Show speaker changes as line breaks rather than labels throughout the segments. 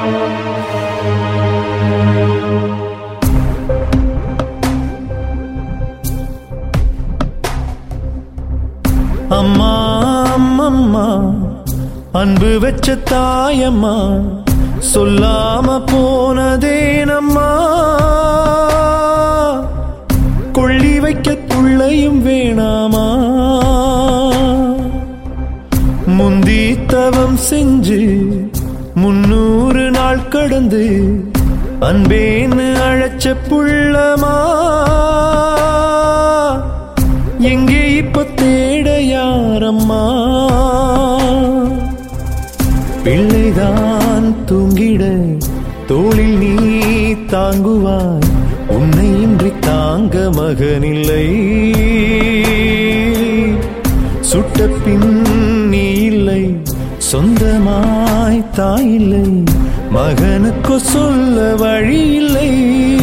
அம்மா அம்மம்மா அன்பு வச்ச தாயம்மா சொல்லாம போனதேனம்மா கொள்ளி வைக்க துள்ளையும் வேணாமா முந்தி தவம் செஞ்சு முன்னூறு நாள் கடந்து அன்பேன்னு அழைச்ச புள்ளமா எங்கே இப்ப தேட யாரம்மா பிள்ளைதான் தூங்கிட தோளில் நீ தாங்குவாய் உன்னை இன்றி தாங்க மகனில்லை சுட்ட பின் நீ இல்லை சொந்தமாய் தாயில்லை மகனுக்கு சொல்ல வழி இல்லை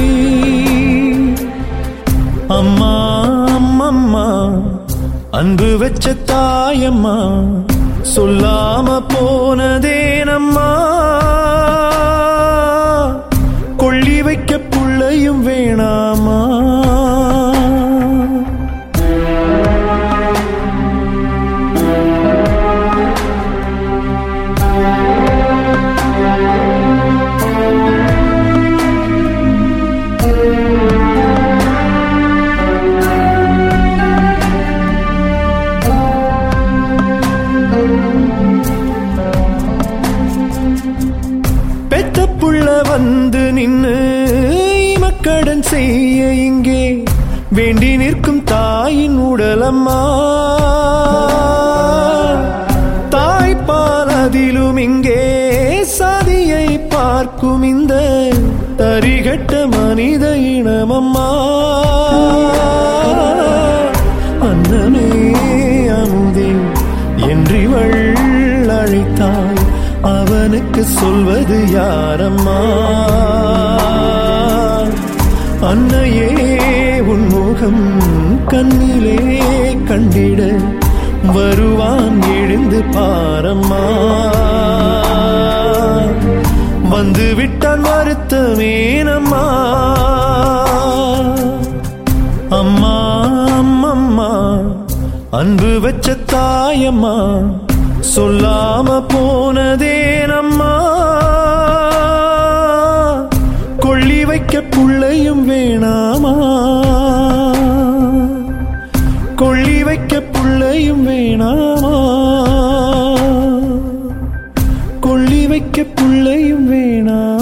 அம்மா அம்மம்மா அன்பு வச்ச தாயம்மா சொல்லாம போனதேனம்மா கொள்ளி வைக்க புள்ளையும் வேணாமா பெத்த புள்ள வந்து நின்னு மக்கடன் செய்ய இங்கே வேண்டி நிற்கும் தாயின் உடலம்மா தாய்ப்பால் அதிலும் இங்கே சாதியை பார்க்கும் இந்த தரிகட்ட மனித இனமம்மா அன்னமே அமுதே என்றிவள் அழைத்தாய் அவனுக்கு சொல்வது யாரம்மா அன்னையே உன்முகம் கண்ணிலே கண்டிட வருவான் எழுந்து பாரம்மா வந்து விட்டான் வருத்தமேனம்மா அம்மா அம்மம்மா அன்பு வச்ச தாயம்மா சொல்லாம போனதேனம்மா கொள்ளி வைக்க புள்ளையும் வேணாமா கொள்ளி வைக்க புள்ளையும் வேணாமா கொள்ளி வைக்க புள்ளையும் வேணாமா